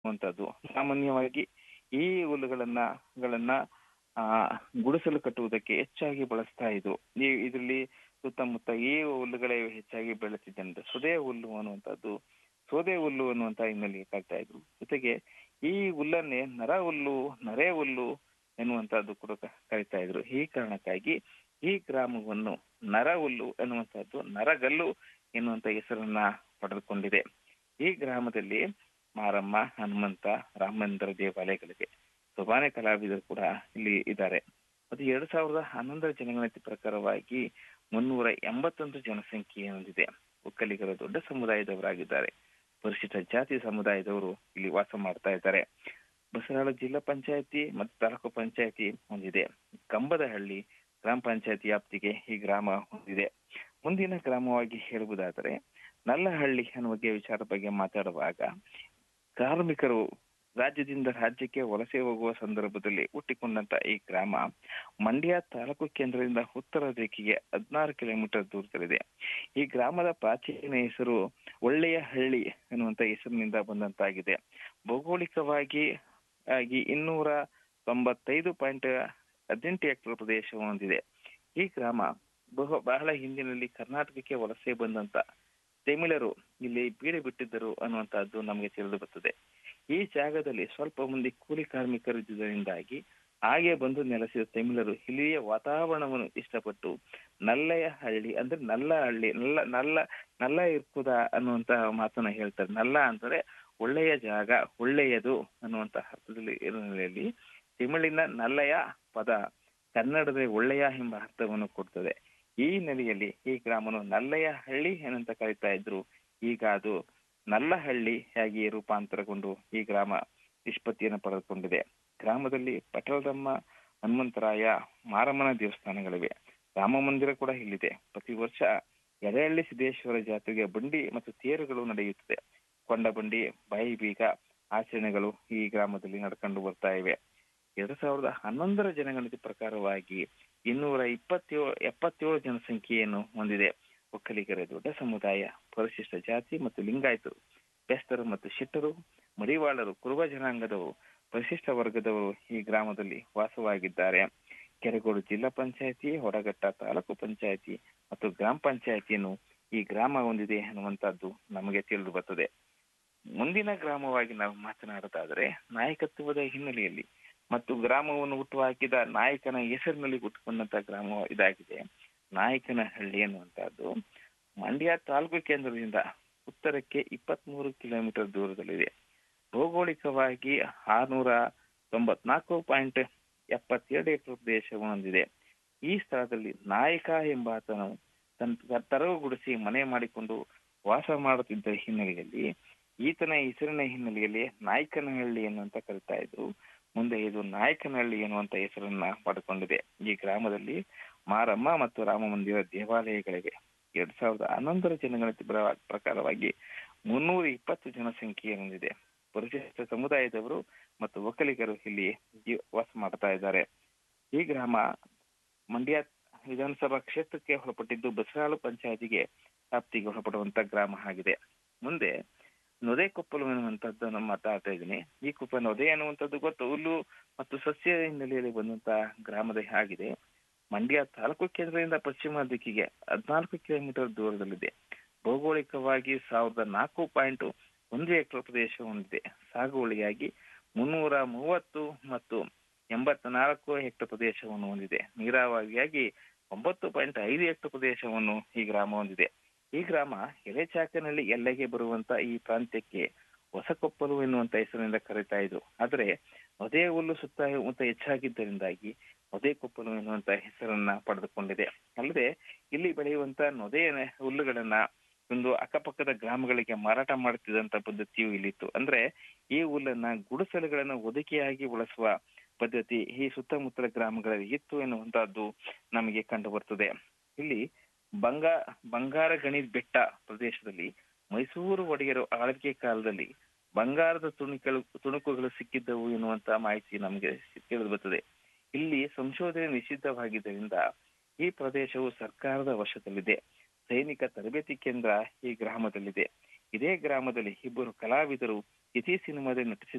ಅನ್ನುವಂಥದ್ದು ಸಾಮಾನ್ಯವಾಗಿ ಈ ಹುಲ್ಲುಗಳನ್ನ ಗಳನ್ನ ಆ ಗುಡಿಸಲು ಕಟ್ಟುವುದಕ್ಕೆ ಹೆಚ್ಚಾಗಿ ಬಳಸ್ತಾ ಇದ್ರು ಈ ಇದರಲ್ಲಿ ಸುತ್ತಮುತ್ತ ಈ ಹುಲ್ಲುಗಳೇ ಹೆಚ್ಚಾಗಿ ಬೆಳೆತಿದ್ದಂತೆ ಸೊದೆ ಹುಲ್ಲು ಅನ್ನುವಂಥದ್ದು ಸೋದೆ ಹುಲ್ಲು ಅನ್ನುವಂತ ಹಿನ್ನೆಲೆಗೆ ಕಾಯ್ತಾ ಇದ್ರು ಜೊತೆಗೆ ಈ ಹುಲ್ಲನ್ನೇ ನರ ಹುಲ್ಲು ನರೆ ಹುಲ್ಲು ಎನ್ನುವಂತಹದ್ದು ಕೂಡ ಕರಿತಾ ಇದ್ರು ಈ ಕಾರಣಕ್ಕಾಗಿ ಈ ಗ್ರಾಮವನ್ನು ನರ ಹುಲ್ಲು ಎನ್ನುವಂತಹದ್ದು ನರಗಲ್ಲು ಎನ್ನುವಂತ ಹೆಸರನ್ನ ಪಡೆದುಕೊಂಡಿದೆ ಈ ಗ್ರಾಮದಲ್ಲಿ ಮಾರಮ್ಮ ಹನುಮಂತ ರಾಮಚಂದ್ರ ದೇವಾಲಯಗಳಿವೆ ಸೊಬಾನೆ ಕಲಾವಿದರು ಕೂಡ ಇಲ್ಲಿ ಇದ್ದಾರೆ ಅದು ಎರಡ್ ಸಾವಿರದ ಹನ್ನೊಂದರ ಜನಗಣತಿ ಪ್ರಕಾರವಾಗಿ ಮುನ್ನೂರ ಎಂಬತ್ತೊಂದು ಜನಸಂಖ್ಯೆ ಹೊಂದಿದೆ ಒಕ್ಕಲಿಗರ ದೊಡ್ಡ ಸಮುದಾಯದವರಾಗಿದ್ದಾರೆ ಪರಿಶಿಷ್ಟ ಜಾತಿ ಸಮುದಾಯದವರು ಇಲ್ಲಿ ವಾಸ ಮಾಡ್ತಾ ಇದ್ದಾರೆ ಬಸರಾಳ ಜಿಲ್ಲಾ ಪಂಚಾಯತಿ ಮತ್ತು ತಾಲೂಕು ಪಂಚಾಯತಿ ಹೊಂದಿದೆ ಕಂಬದಹಳ್ಳಿ ಗ್ರಾಮ ಪಂಚಾಯತಿ ವ್ಯಾಪ್ತಿಗೆ ಈ ಗ್ರಾಮ ಹೊಂದಿದೆ ಮುಂದಿನ ಗ್ರಾಮವಾಗಿ ಹೇಳುವುದಾದರೆ ನಲ್ಲಹಳ್ಳಿ ಅನ್ನುವ ವಿಚಾರ ಬಗ್ಗೆ ಮಾತಾಡುವಾಗ ಕಾರ್ಮಿಕರು ರಾಜ್ಯದಿಂದ ರಾಜ್ಯಕ್ಕೆ ವಲಸೆ ಹೋಗುವ ಸಂದರ್ಭದಲ್ಲಿ ಹುಟ್ಟಿಕೊಂಡಂತ ಈ ಗ್ರಾಮ ಮಂಡ್ಯ ತಾಲೂಕು ಕೇಂದ್ರದಿಂದ ಉತ್ತರ ದಿಕ್ಕಿಗೆ ಹದಿನಾರು ಕಿಲೋಮೀಟರ್ ದೂರದಲ್ಲಿದೆ ಈ ಗ್ರಾಮದ ಪ್ರಾಚೀನ ಹೆಸರು ಒಳ್ಳೆಯ ಹಳ್ಳಿ ಎನ್ನುವಂತ ಹೆಸರಿನಿಂದ ಬಂದಂತಾಗಿದೆ ಭೌಗೋಳಿಕವಾಗಿ ಆಗಿ ಇನ್ನೂರ ತೊಂಬತ್ತೈದು ಪಾಯಿಂಟ್ ಹದಿನೆಂಟು ಹೆಕ್ಟರ್ ಪ್ರದೇಶ ಹೊಂದಿದೆ ಈ ಗ್ರಾಮ ಬಹು ಬಹಳ ಹಿಂದಿನಲ್ಲಿ ಕರ್ನಾಟಕಕ್ಕೆ ವಲಸೆ ಬಂದಂತ ತಮಿಳರು ಇಲ್ಲಿ ಬೀಡು ಬಿಟ್ಟಿದ್ದರು ಅನ್ನುವಂತಹದ್ದು ನಮಗೆ ತಿಳಿದು ಬರ್ತದೆ ಈ ಜಾಗದಲ್ಲಿ ಸ್ವಲ್ಪ ಮಂದಿ ಕೂಲಿ ಕಾರ್ಮಿಕರು ಇದ್ದುದರಿಂದಾಗಿ ಹಾಗೆ ಬಂದು ನೆಲೆಸಿದ ತಮಿಳರು ಇಲ್ಲಿಯ ವಾತಾವರಣವನ್ನು ಇಷ್ಟಪಟ್ಟು ನಲ್ಲೆಯ ಹಳ್ಳಿ ಅಂದ್ರೆ ನಲ್ಲ ಹಳ್ಳಿ ನಲ್ಲ ನಲ್ಲ ನಲ್ಲ ಇರ್ಕುದ ಅನ್ನುವಂತ ಮಾತನ್ನ ಹೇಳ್ತಾರೆ ನಲ್ಲ ಅಂದ್ರೆ ಒಳ್ಳೆಯ ಜಾಗ ಒಳ್ಳೆಯದು ಅನ್ನುವಂತ ಅರ್ಥದಲ್ಲಿ ಹಿನ್ನೆಲೆಯಲ್ಲಿ ತಮಿಳಿನ ನಲ್ಲಯ ಪದ ಕನ್ನಡದ ಒಳ್ಳೆಯ ಎಂಬ ಅರ್ಥವನ್ನು ಕೊಡ್ತದೆ ಈ ನೆಲೆಯಲ್ಲಿ ಈ ಗ್ರಾಮನು ನಲ್ಲಯ್ಯ ಹಳ್ಳಿ ಏನಂತ ಕರೀತಾ ಇದ್ರು ಈಗ ಅದು ನಲ್ಲಹಳ್ಳಿಯಾಗಿ ರೂಪಾಂತರಗೊಂಡು ಈ ಗ್ರಾಮ ನಿಷ್ಪತ್ತಿಯನ್ನು ಪಡೆದುಕೊಂಡಿದೆ ಗ್ರಾಮದಲ್ಲಿ ಪಟಲದಮ್ಮ ಹನುಮಂತರಾಯ ಮಾರಮ್ಮನ ದೇವಸ್ಥಾನಗಳಿವೆ ರಾಮ ಮಂದಿರ ಕೂಡ ಇಲ್ಲಿದೆ ಪ್ರತಿ ವರ್ಷ ಎಡೆಹಳ್ಳಿ ಸಿದ್ದೇಶ್ವರ ಜಾತ್ರೆಗೆ ಬಂಡಿ ಮತ್ತು ತೇರುಗಳು ನಡೆಯುತ್ತದೆ ಕೊಂಡ ಬಂಡಿ ಬಾಯಿ ಬೀಗ ಆಚರಣೆಗಳು ಈ ಗ್ರಾಮದಲ್ಲಿ ನಡ್ಕೊಂಡು ಬರ್ತಾ ಇವೆ ಎರಡ್ ಸಾವಿರದ ಹನ್ನೊಂದರ ಜನಗಣತಿ ಪ್ರಕಾರವಾಗಿ ಇನ್ನೂರ ಇಪ್ಪತ್ತೇಳು ಎಪ್ಪತ್ತೇಳು ಜನಸಂಖ್ಯೆಯನ್ನು ಹೊಂದಿದೆ ಒಕ್ಕಲಿಗರ ದೊಡ್ಡ ಸಮುದಾಯ ಪರಿಶಿಷ್ಟ ಜಾತಿ ಮತ್ತು ಲಿಂಗಾಯತರು ಬೆಸ್ತರು ಮತ್ತು ಶಿಟ್ಟರು ಮಡಿವಾಳರು ಕುರುಬ ಜನಾಂಗದವರು ಪರಿಶಿಷ್ಟ ವರ್ಗದವರು ಈ ಗ್ರಾಮದಲ್ಲಿ ವಾಸವಾಗಿದ್ದಾರೆ ಕೆರೆಗೋಡು ಜಿಲ್ಲಾ ಪಂಚಾಯತಿ ಹೊಡಗಟ್ಟ ತಾಲೂಕು ಪಂಚಾಯತಿ ಮತ್ತು ಗ್ರಾಮ ಪಂಚಾಯತಿಯನ್ನು ಈ ಗ್ರಾಮ ಹೊಂದಿದೆ ಅನ್ನುವಂತಹದ್ದು ನಮಗೆ ತಿಳಿದು ಬರ್ತದೆ ಮುಂದಿನ ಗ್ರಾಮವಾಗಿ ನಾವು ಮಾತನಾಡೋದಾದ್ರೆ ನಾಯಕತ್ವದ ಹಿನ್ನೆಲೆಯಲ್ಲಿ ಮತ್ತು ಗ್ರಾಮವನ್ನು ಹುಟ್ಟುಹಾಕಿದ ನಾಯಕನ ಹೆಸರಿನಲ್ಲಿ ಹುಟ್ಟುಕೊಂಡಂತ ಗ್ರಾಮ ಇದಾಗಿದೆ ನಾಯಕನಹಳ್ಳಿ ಅನ್ನುವಂತಹದ್ದು ಮಂಡ್ಯ ತಾಲೂಕು ಕೇಂದ್ರದಿಂದ ಉತ್ತರಕ್ಕೆ ಇಪ್ಪತ್ತ್ ಮೂರು ಕಿಲೋಮೀಟರ್ ದೂರದಲ್ಲಿದೆ ಭೌಗೋಳಿಕವಾಗಿ ಆರ್ನೂರ ತೊಂಬತ್ನಾಲ್ಕು ಪಾಯಿಂಟ್ ಎಪ್ಪತ್ತೇಳು ಎಕರೆ ಪ್ರದೇಶವನ್ನು ಹೊಂದಿದೆ ಈ ಸ್ಥಳದಲ್ಲಿ ನಾಯಕ ಎಂಬಾತನು ತನ್ನ ತರವುಗೊಳಿಸಿ ಮನೆ ಮಾಡಿಕೊಂಡು ವಾಸ ಮಾಡುತ್ತಿದ್ದ ಹಿನ್ನೆಲೆಯಲ್ಲಿ ಈತನ ಹೆಸರಿನ ಹಿನ್ನೆಲೆಯಲ್ಲಿ ನಾಯಕನಹಳ್ಳಿ ಎನ್ನುವಂತ ಕರಿತಾ ಇದ್ರು ಮುಂದೆ ಇದು ನಾಯಕನಹಳ್ಳಿ ಎನ್ನುವಂತ ಹೆಸರನ್ನ ಪಡೆದುಕೊಂಡಿದೆ ಈ ಗ್ರಾಮದಲ್ಲಿ ಮಾರಮ್ಮ ಮತ್ತು ರಾಮ ಮಂದಿರ ದೇವಾಲಯಗಳಿವೆ ಎರಡ್ ಸಾವಿರದ ಹನ್ನೊಂದರ ಜನಗಣತಿ ಪ್ರಕಾರವಾಗಿ ಮುನ್ನೂರ ಇಪ್ಪತ್ತು ಜನಸಂಖ್ಯೆ ಹೊಂದಿದೆ ಪರಿಶಿಷ್ಟ ಸಮುದಾಯದವರು ಮತ್ತು ಒಕ್ಕಲಿಗರು ಇಲ್ಲಿ ವಾಸ ಮಾಡ್ತಾ ಇದ್ದಾರೆ ಈ ಗ್ರಾಮ ಮಂಡ್ಯ ವಿಧಾನಸಭಾ ಕ್ಷೇತ್ರಕ್ಕೆ ಒಳಪಟ್ಟಿದ್ದು ಬಸರಾಳು ಪಂಚಾಯತಿಗೆ ವ್ಯಾಪ್ತಿಗೆ ಒಳಪಡುವಂತ ಗ್ರಾಮ ಆಗಿದೆ ಮುಂದೆ ನೊದೆ ಕೊಪ್ಪಲು ಎನ್ನುವಂತದ್ದನ್ನು ಮಾತಾಡ್ತಾ ಇದ್ದೀನಿ ಈ ಕೊಪ್ಪ ನೊದೆ ಅನ್ನುವಂಥದ್ದು ಗೊತ್ತು ಹುಲ್ಲು ಮತ್ತು ಸಸ್ಯ ಹಿನ್ನೆಲೆಯಲ್ಲಿ ಬಂದಂತ ಗ್ರಾಮದ ಆಗಿದೆ ಮಂಡ್ಯ ತಾಲೂಕು ಕೇಂದ್ರದಿಂದ ಪಶ್ಚಿಮ ದಿಕ್ಕಿಗೆ ಹದಿನಾಲ್ಕು ಕಿಲೋಮೀಟರ್ ದೂರದಲ್ಲಿದೆ ಭೌಗೋಳಿಕವಾಗಿ ಸಾವಿರದ ನಾಲ್ಕು ಪಾಯಿಂಟ್ ಒಂದು ಎಕರೆ ಪ್ರದೇಶ ಹೊಂದಿದೆ ಸಾಗುವಳಿಯಾಗಿ ಮುನ್ನೂರ ಮೂವತ್ತು ಮತ್ತು ಎಂಬತ್ತ ನಾಲ್ಕು ಹೆಕ್ಟರ್ ಪ್ರದೇಶವನ್ನು ಹೊಂದಿದೆ ನೀರಾವರಿಯಾಗಿ ಒಂಬತ್ತು ಪಾಯಿಂಟ್ ಐದು ಹೆಕ್ಟರ್ ಪ್ರದೇಶವನ್ನು ಈ ಗ್ರಾಮ ಹೊಂದಿದೆ ಈ ಗ್ರಾಮ ಎಲೆಚಾಕನಹಳ್ಳಿ ಎಲ್ಲೆಗೆ ಬರುವಂತ ಈ ಪ್ರಾಂತ್ಯಕ್ಕೆ ಹೊಸಕೊಪ್ಪಲು ಎನ್ನುವಂತ ಹೆಸರಿನಿಂದ ಕರೀತಾ ಇದ್ರು ಆದ್ರೆ ಅದೇ ಹುಲ್ಲು ಸುತ್ತಮುತ್ತ ಹೆಚ್ಚಾಗಿದ್ದರಿಂದಾಗಿ ನೊದೆ ಕೊಪ್ಪಲು ಎನ್ನುವಂತ ಹೆಸರನ್ನ ಪಡೆದುಕೊಂಡಿದೆ ಅಲ್ಲದೆ ಇಲ್ಲಿ ಬೆಳೆಯುವಂತ ನೊದೆ ಹುಲ್ಲುಗಳನ್ನ ಒಂದು ಅಕ್ಕಪಕ್ಕದ ಗ್ರಾಮಗಳಿಗೆ ಮಾರಾಟ ಮಾಡುತ್ತಿದ್ದಂತ ಪದ್ಧತಿಯು ಇಲ್ಲಿತ್ತು ಅಂದ್ರೆ ಈ ಹುಲ್ಲನ್ನ ಗುಡಿಸಲುಗಳನ್ನ ಒದಕೆಯಾಗಿ ಬಳಸುವ ಪದ್ಧತಿ ಈ ಸುತ್ತಮುತ್ತಲ ಗ್ರಾಮಗಳಲ್ಲಿ ಇತ್ತು ಎನ್ನುವಂತಹದ್ದು ನಮಗೆ ಕಂಡು ಬರ್ತದೆ ಇಲ್ಲಿ ಬಂಗ ಬಂಗಾರ ಗಣಿ ಬೆಟ್ಟ ಪ್ರದೇಶದಲ್ಲಿ ಮೈಸೂರು ಒಡೆಯರು ಆಳ್ವಿಕೆ ಕಾಲದಲ್ಲಿ ಬಂಗಾರದ ತುಣುಕಲು ತುಣುಕುಗಳು ಸಿಕ್ಕಿದ್ದವು ಎನ್ನುವಂತ ಮಾಹಿತಿ ನಮಗೆ ತಿಳಿದು ಬರ್ತದೆ ಇಲ್ಲಿ ಸಂಶೋಧನೆ ನಿಷಿದ್ಧವಾಗಿದ್ದರಿಂದ ಈ ಪ್ರದೇಶವು ಸರ್ಕಾರದ ವಶದಲ್ಲಿದೆ ಸೈನಿಕ ತರಬೇತಿ ಕೇಂದ್ರ ಈ ಗ್ರಾಮದಲ್ಲಿದೆ ಇದೇ ಗ್ರಾಮದಲ್ಲಿ ಇಬ್ಬರು ಕಲಾವಿದರು ಇತಿ ಸಿನಿಮಾದಲ್ಲಿ ನಟಿಸಿದ